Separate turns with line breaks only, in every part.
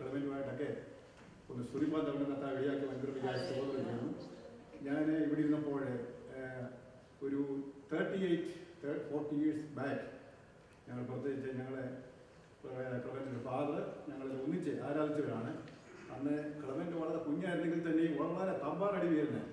കിളവനുമായിട്ടൊക്കെ ഒന്ന് സ്തുതിപ്പാൻ തവണ കത്താവ് ഇടയാക്കി ഭയങ്കര വിചാരിച്ച് സ്തോത്രം ചെയ്യുന്നു ഞാൻ ഇവിടെ ഇരുന്നപ്പോൾ ഏഹ്, ഒരു thirty eight forty years back ഞങ്ങൾ പ്രത്യേകിച്ച് ഞങ്ങളെ ക്ലബിൻ്റെ ഫാദർ ഞങ്ങൾ ഒന്നിച്ച് ആരാധിച്ചവരാണ് അന്ന് ക്ലബിൻ്റെ വളരെ കുഞ്ഞായിരുന്നെങ്കിൽ തന്നെയും വളരെ തമ്പാറടി വീരുന്നത്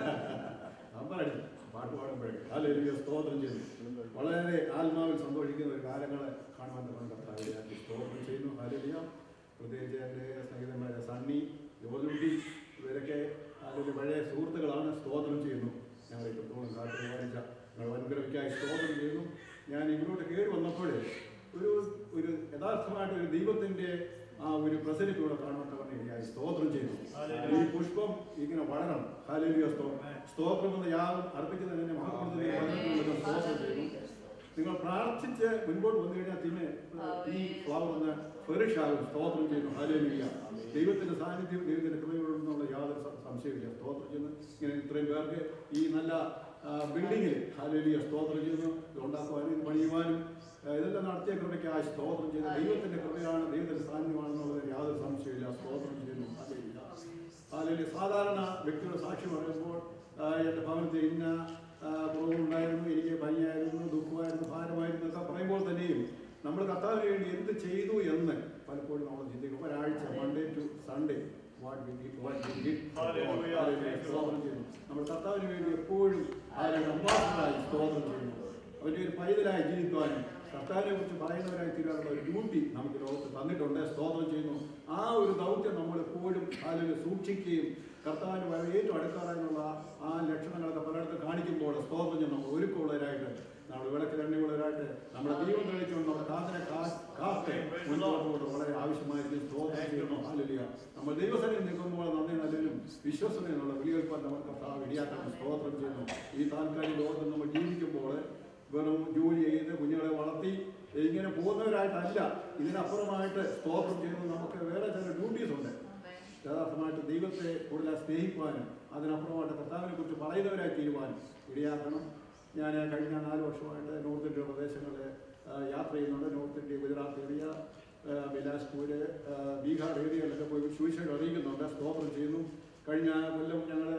തമ്പാറടി പാട്ട് പാടുമ്പോഴേ അല്ലെങ്കിൽ സ്തോത്രം ചെയ്തു വളരെ ആത്മാവിൽ സന്തോഷിക്കുന്ന ഒരു കാലങ്ങളെ കാണുവാൻ തന്നെ കർത്താവിയാക്കി സ്തോത്രം ചെയ്യുന്നു ഹാലിയ പ്രത്യേകിച്ച് എൻ്റെ സ്നേഹിതന്മാരെ സണ്ണി യോലുണ്ടി ഇവരൊക്കെ അതിൻ്റെ പഴയ സുഹൃത്തുക്കളാണ് സ്തോത്രം ചെയ്യുന്നു ഞങ്ങൾ ഇത്രത്തോളം കാട്ടിൽ കാണിച്ച ഞങ്ങൾ വൻഗ്രഹിക്കായി സ്തോത്രം ചെയ്യുന്നു ഞാൻ ഇങ്ങോട്ട് കയറി വന്നപ്പോൾ ഒരു ഒരു യഥാർത്ഥമായിട്ട് ഒരു ദൈവത്തിന്റെ ആ ഒരു പ്രസരിലൂടെ കാണാൻ ഇടയായി സ്തോത്രം ചെയ്തു ഈ പുഷ്പം ഇങ്ങനെ വളരണം ഹാലേലിയ സ്തോത്രം സ്തോത്രം എന്ന യാഗം അർപ്പിക്കുന്നതിനെ മഹത്വത്തിന് സ്തോത്രം ചെയ്തു നിങ്ങൾ പ്രാർത്ഥിച്ച് മുൻപോട്ട് വന്നു കഴിഞ്ഞാൽ പിന്നെ ഈ ഫ്ലവർ ഒന്ന് ഫ്ലറിഷ് ആകും സ്തോത്രം ചെയ്യുന്നു ഹാലേലിയ ദൈവത്തിന്റെ സാന്നിധ്യം ദൈവത്തിന്റെ കൃപയോടെന്നുള്ള യാതൊരു സം- സംശയമില്ല സ്തോത്രം ചെയ്യുന്നു ഇങ്ങനെ ഇത്രയും പേർക്ക് ഈ നല്ല ബിൽഡിങ്ങിൽ ഹാലേലിയ സ്തോത്രം ചെയ്യുന്നു ഇത് ഉണ്ടാക്കുവാനും ഇത് പണിയുവാനും ആ, ഇതെല്ലാം നടത്തിയ കൃപയ്ക്കായി സ്തോത്രം ചെയ്യുന്നു ദൈവത്തിന്റെ കൃപയാണ് ദൈവത്തിന്റെ സാന്നിധ്യമാണെന്നുള്ളതിന് യാതൊരു സംശയമില്ല സ്തോത്രം ചെയ്യുന്നു ഹാലേലിയ ഹാലേലിയ സാധാരണ വ്യക്തികളുടെ സാക്ഷി പറയുമ്പോൾ ആ, എൻ്റെ ഭവനത്തിൽ ഇന്ന ആ, കുറവുണ്ടായിരുന്നു എനിക്ക് പനിയായിരുന്നു ദുഃഖമായിരുന്നു ഭാരമായിരുന്നു എന്നൊക്കെ പറയുമ്പോൾ തന്നെയും നമ്മൾ കർത്താവിന് വേണ്ടി എന്ത് ചെയ്തു എന്ന് പലപ്പോഴും നമ്മൾ ചിന്തിക്കും ഒരാഴ്ച Monday to Sunday what we did what we did
Hallelujah.
സ്തോത്രം ചെയ്യുന്നു നമ്മൾ കർത്താവിന് വേണ്ടി എപ്പോഴും അംബാസഡറായി സ്തോത്രം ചെയ്യുന്നു അവൻ്റെ ഒരു പൈതലായി ജീവിക്കുവാനും കർത്താവിനെ കുറിച്ച് പറയുന്നവരായി തീരാനുള്ള ഒരു ഡ്യൂട്ടി നമുക്ക് ലോകത്ത് തന്നിട്ടുണ്ട് സ്തോത്രം ചെയ്യുന്നു ആ ഒരു ദൗത്യം നമ്മൾ എപ്പോഴും അതിൽ സൂക്ഷിക്കുകയും കർത്താവിന് വളരെ ഏറ്റവും അടുക്കാറായുള്ള ആ ലക്ഷണങ്ങളൊക്കെ പലയിടത്തും കാണിക്കുമ്പോൾ സ്തോത്രം ചെയ്യുന്നു നമ്മൾ ഒരുക്കമുള്ളവരായിട്ട് നമ്മൾ വിളക്ക് എണ്ണയുള്ളവരായിട്ട് നമ്മുടെ ദൈവം കഴിച്ചുകൊണ്ട് നമ്മുടെ കാത്തിനെ കാത്ത് മുൻപോട്ട് കൊണ്ട് വളരെ ആവശ്യമായിരിക്കും സ്തോത്രം ചെയ്യുന്നു ഹാലലിയ നമ്മൾ ദൈവസേനയിൽ നിൽക്കുമ്പോൾ നന്ദി നല്ലതിനും വിശ്വസനയുള്ള വിളികൾപ്പാൻ നമ്മൾ കർത്താവ് ഇടിയാക്കാൻ സ്തോത്രം ചെയ്യുന്നു ഈ താൽക്കാലിക ലോകത്ത് നമ്മൾ ജീവിക്കുമ്പോൾ വെറും ജോലി ചെയ്ത് കുഞ്ഞുങ്ങളെ വളർത്തി ഇങ്ങനെ പോകുന്നവരായിട്ടല്ല ഇതിനപ്പുറമായിട്ട് സ്തോത്രം ചെയ്യുന്നത് നമുക്ക് വേറെ ചില ഡ്യൂട്ടീസ് ഉണ്ട് യഥാർത്ഥമായിട്ട് ദൈവത്തെ കൂടുതൽ സ്നേഹിക്കുവാനും അതിനപ്പുറമായിട്ട് കർത്താവിനെ കുറിച്ച് പറയുന്നവരായി തീരുവാനും ഇടയാക്കണം ഞാൻ കഴിഞ്ഞ നാല് വർഷമായിട്ട് നോർത്ത് ഇന്ത്യ പ്രദേശങ്ങളിൽ ആ, യാത്ര ചെയ്യുന്നുണ്ട് നോർത്ത് ഇന്ത്യ ഗുജറാത്ത് ഏരിയ ആ, ബിലാസ്പൂര് ആ, ബീഹാർ ഏരിയയിലൊക്കെ പോയി സുവിശേഷം അറിയിക്കുന്നുണ്ട് സ്തോത്രം ചെയ്യുന്നു കഴിഞ്ഞ കൊല്ലം ഞങ്ങൾ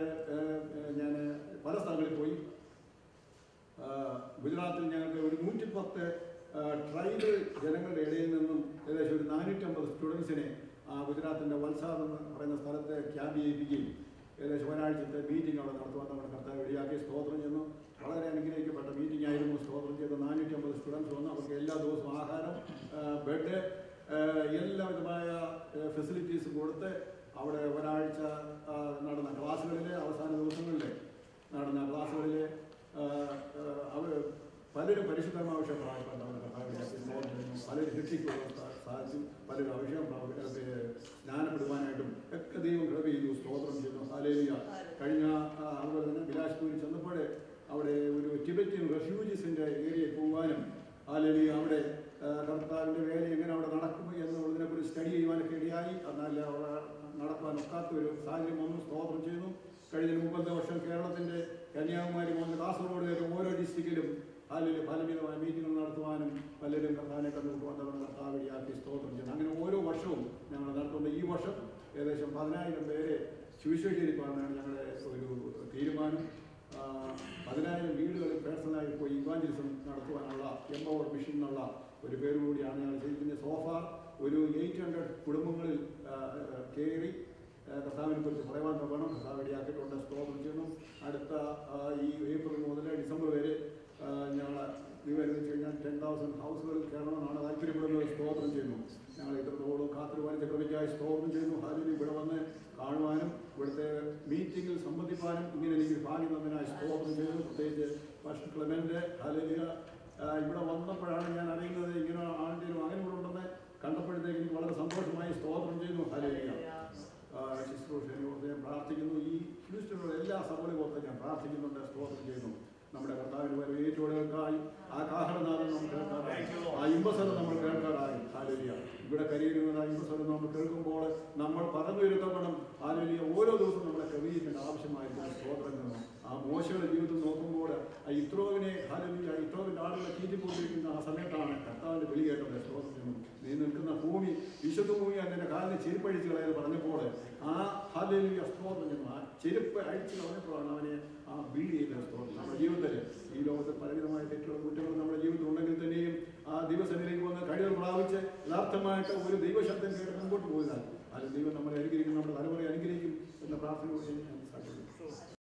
ഞാൻ പല സ്ഥലങ്ങളിൽ പോയി ആ, ഗുജറാത്തിൽ ഞങ്ങൾക്ക് ഒരു നൂറ്റി പത്ത് ട്രൈബൽ ജനങ്ങളുടെ ഇടയിൽ നിന്നും ഏകദേശം ഒരു നാനൂറ്റമ്പത് സ്റ്റുഡൻസിനെ ഗുജറാത്തിൻ്റെ വൽസാദ് എന്ന് പറയുന്ന സ്ഥലത്ത് ക്യാമ്പ് ചെയ്യിപ്പിക്കുകയും ഏകദേശം ഒരാഴ്ചത്തെ മീറ്റിംഗ് അവിടെ നടത്തുവാൻ നമ്മുടെ കർത്താവ് ഇടയാക്കി സ്തോത്രം ചെയ്യുന്നു വളരെ അനുഗ്രഹിക്കപ്പെട്ട മീറ്റിംഗ് ആയിരുന്നു സ്തോത്രം ചെയ്ത നാനൂറ്റി അമ്പത് സ്റ്റുഡൻസ് വന്നു അവർക്ക് എല്ലാ ദിവസവും ആഹാരം ബെഡ് എല്ലാവിധമായ ഫെസിലിറ്റീസും കൊടുത്ത് അവിടെ ഒരാഴ്ച ആ, നടന്ന ക്ലാസ്സുകളിൽ അവസാന ദിവസങ്ങളിൽ നടന്ന ക്ലാസ്സുകളിൽ അവർ പലരും പരിശുദ്ധമായ പ്രായപ്പെട്ടവർ പലരും രക്ഷിക്കുവാൻ സാ- സാധിച്ചു പലരും അഭിഷേകം പ്രാപിക്കാൻ സ്നാനപ്പെടുവാനായിട്ടും ഒക്കെ ദൈവം കൃപ ചെയ്തു സ്തോത്രം ചെയ്യുന്നു ഹാലേലിയ കഴിഞ്ഞ ആ, അതുപോലെ തന്നെ ബിലാസ്പൂരിൽ ചെന്നപ്പോൾ അവിടെ ഒരു ടിബറ്റിയൻ റെഫ്യൂജീസിൻ്റെ ഏരിയയിൽ പോകാനും ഹാലേലിയ അവിടെ ആ, കർത്താവിൻ്റെ വേല എങ്ങനെ അവിടെ നടക്കും എന്നുള്ളതിനെ കുറിച്ച് സ്റ്റഡി ചെയ്യുവാനൊക്കെ ഇടയായി എന്നാൽ അവിടെ നടക്കാൻ ഒക്കാത്ത ഒരു സാഹചര്യം വന്നു സ്തോത്രം ചെയ്യുന്നു കഴിഞ്ഞ മുപ്പത്തെ വർഷം കേരളത്തിന്റെ കന്യാകുമാരി മുതൽ കാസർഗോഡ് വരെ ഓരോ ഡിസ്ട്രിക്റ്റിലും അതിൽ ഫലമിതമായ മീറ്റിംഗുകൾ നടത്തുവാനും പലരും കർത്താവിനെ കണ്ടുകൊണ്ടുവന്നവർ കർത്താവിടിയാക്കി സ്തോത്രം ചെയ്യുന്നു അങ്ങനെ ഓരോ വർഷവും ഞങ്ങൾ നടത്തുന്ന ഈ വർഷം ഏകദേശം പതിനായിരം പേരെ സുവിശേഷീകരിക്കാനാണ് ഞങ്ങളുടെ ഒരു തീരുമാനം ആ, പതിനായിരം വീടുകളിൽ പേഴ്സണലായി പോയി ഇവാഞ്ചലിസം നടത്തുവാനുള്ള എംപവർ മിഷൻ എന്നുള്ള ഒരു പേര് കൂടിയാണ് ഞങ്ങൾ ചെയ്തിരിക്കുന്നത് സോഫാർ ഒരു എയ്റ്റ് ഹൺഡ്രഡ് കുടുംബങ്ങളിൽ ആ, ആ, കയറി ആ, കർത്താവിനെ കുറിച്ച് പറയുവാൻ തുടങ്ങണം കർത്താവ് ഇടയാക്കിയിട്ടുണ്ട് സ്തോത്രം ചെയ്യുന്നു അടുത്ത ആ, ഈ ഏപ്രിൽ മുതൽ ഡിസംബർ വരെ ഞങ്ങൾ ഇത് വരുന്നത് കഴിഞ്ഞാൽ ടെൻ തൗസൻഡ് ഹൗസുകളിൽ കയറണമെന്നാണ് താല്പര്യപ്പെടുന്നത് സ്തോത്രം ചെയ്യുന്നു ഞങ്ങൾ ഇത്രത്തോളം കാത്തിരുവാനും ചക്രവയ്ക്കായി സ്തോത്രം ചെയ്യുന്നു ഹാലിന് ഇവിടെ വന്ന് കാണുവാനും ഇവിടുത്തെ മീറ്റിങ്ങിൽ സംബന്ധിക്കാനും ഇങ്ങനെ എനിക്ക് ഭാഗ്യം തന്നതിനായി സ്തോത്രം ചെയ്യുന്നു പ്രത്യേകിച്ച് ഫസ്റ്റ് ക്ലമൻ്റെ ഹാലിയ ഇവിടെ വന്നപ്പോഴാണ് ഞാൻ അറിയുന്നത് ഇങ്ങനെ ആണ്ടിലും അങ്ങനെ ഇവിടെ ഉണ്ടെന്ന് കണ്ടപ്പോഴത്തേക്ക് എനിക്ക് വളരെ സന്തോഷമായി സ്തോത്രം ചെയ്യുന്നു ഹാലിയ ശുശ്രൂഷനെ ഓർത്ത് ഞാൻ പ്രാർത്ഥിക്കുന്നു ഈ ഹ്യൂസ്റ്റനുള്ള എല്ലാ സഭകളെ ഓർത്ത് ഞാൻ പ്രാർത്ഥിക്കുന്നുണ്ട് സ്തോത്രം ചെയ്യുന്നു നമ്മുടെ കർത്താവിന് വരെ ഏറ്റുകൊടുക്കായി ആ കാഹളനാഥം നമ്മൾ കേൾക്കാറായി ആ ഇമ്പസ്വരം നമ്മൾ കേൾക്കാറായി ഹാലലിയ ഇവിടെ കരിയുന്നത് ആ ഇമ്പസ്വരം നമ്മൾ കേൾക്കുമ്പോൾ നമ്മൾ പറഞ്ഞു വരുത്തപ്പെടണം ഹാലലിയ ഓരോ ദിവസവും നമ്മളെ ക്രമീകരിക്കേണ്ട ആവശ്യമായിരിക്കും സ്തോത്രം ചെയ്യുന്നു ആ മോശയുടെ ജീവിതം നോക്കുമ്പോൾ ആ ഇത്രോവിനെ ഹാലലിയ ഇത്രോവിൻ്റെ ആളുകളെ ചീറ്റിക്കൊണ്ടിരിക്കുന്ന ആ സമയത്താണ് കർത്താവിൻ്റെ വിളി കേട്ടത് സ്തോത്രം ചെയ്യുന്നു നീ നിൽക്കുന്ന ഭൂമി വിശുദ്ധ ഭൂമി അതിൻ്റെ കാലിന് ചെരുപ്പഴിച്ച് കളയാൻ പറഞ്ഞപ്പോൾ ആ ഹാലേലിയ സ്തോത്രം ചെന്നു ആ ചെരുപ്പ് അഴിച്ച് കളഞ്ഞപ്പോഴാണ് അവനെ ആ ബിൽഡ് ചെയ്ത സ്തോത്രം നമ്മുടെ ജീവിതത്തിൽ ഈ ലോകത്ത് പലവിധമായ തെറ്റുകളും കുറ്റങ്ങളും നമ്മുടെ ജീവിതത്തിൽ ഉണ്ടെങ്കിൽ തന്നെയും ആ ദിവസത്തിലേക്ക് വന്ന് കഴിവ് പ്രാപിച്ച് യഥാർത്ഥമായിട്ട് ഒരു ദൈവശബ്ദം കേട്ട് മുമ്പോട്ട് പോയതാണ് അത് ദൈവം നമ്മളെ അനുഗ്രഹിക്കും നമ്മുടെ തലമുറയെ അനുഗ്രഹിക്കും എന്ന പ്രാർത്ഥനയോടെ ഞാൻ സാക്ഷ്യം